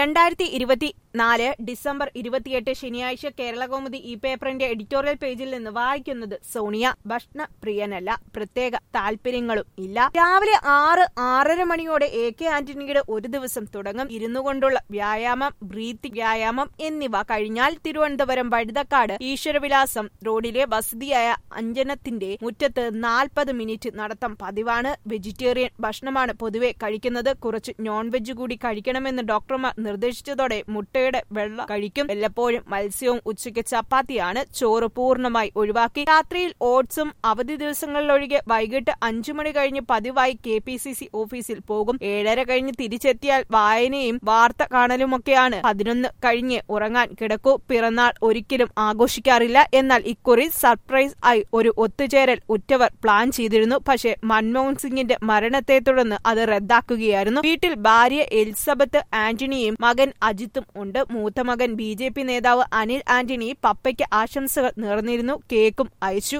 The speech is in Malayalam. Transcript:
രണ്ടായിരത്തി ഇരുപത്തി നാല് ഡിസംബർ ഇരുപത്തിയെട്ട് ശനിയാഴ്ച കേരളകൗമുദി ഈ പേപ്പറിന്റെ എഡിറ്റോറിയൽ പേജിൽ നിന്ന് വായിക്കുന്നത് സോണിയ ഭക്ഷണ പ്രിയനല്ല പ്രത്യേക താല്പര്യങ്ങളും ഇല്ല രാവിലെ ആറ് ആറര മണിയോടെ എ കെ ആന്റണിയുടെ ഒരു ദിവസം തുടങ്ങും ഇരുന്നു കൊണ്ടുള്ള വ്യായാമം ബ്രീത്തിങ് വ്യായാമം എന്നിവ കഴിഞ്ഞാൽ തിരുവനന്തപുരം വഴുതക്കാട് ഈശ്വരവിലാസം റോഡിലെ വസതിയായ അഞ്ജനത്തിന്റെ മുറ്റത്ത് നാൽപ്പത് മിനിറ്റ് നടത്തം പതിവാണ് വെജിറ്റേറിയൻ ഭക്ഷണമാണ് പൊതുവെ കഴിക്കുന്നത് കുറച്ച് നോൺ വെജ് കൂടി കഴിക്കണമെന്ന് ഡോക്ടർമാർ നിർദ്ദേശിച്ചതോടെ മുട്ടയുടെ വെള്ള കഴിക്കും വല്ലപ്പോഴും മത്സ്യവും ഉച്ചയ്ക്ക് ചപ്പാത്തിയാണ് ചോറ് പൂർണ്ണമായി ഒഴിവാക്കി രാത്രിയിൽ ഓട്സും അവധി ദിവസങ്ങളിലൊഴികെ വൈകിട്ട് അഞ്ചു മണി കഴിഞ്ഞ് പതിവായി കെ പി സി സി ഓഫീസിൽ പോകും ഏഴര കഴിഞ്ഞ് തിരിച്ചെത്തിയാൽ വായനയും വാർത്ത കാണലുമൊക്കെയാണ് പതിനൊന്ന് കഴിഞ്ഞ് ഉറങ്ങാൻ കിടക്കൂ പിറന്നാൾ ഒരിക്കലും ആഘോഷിക്കാറില്ല എന്നാൽ ഇക്കുറി സർപ്രൈസ് ആയി ഒരു ഒത്തുചേരൽ ഉറ്റവർ പ്ലാൻ ചെയ്തിരുന്നു പക്ഷേ മൻമോഹൻ സിംഗിന്റെ മരണത്തെ തുടർന്ന് അത് റദ്ദാക്കുകയായിരുന്നു വീട്ടിൽ ഭാര്യ എലിസബത്ത് ആന്റണിയും മകൻ അജിത്തും ഉണ്ട് മൂത്ത മകൻ ബി ജെ പി നേതാവ് അനിൽ ആന്റണി പപ്പയ്ക്ക് ആശംസകൾ നേർന്നിരുന്നു കേക്കും അയച്ചു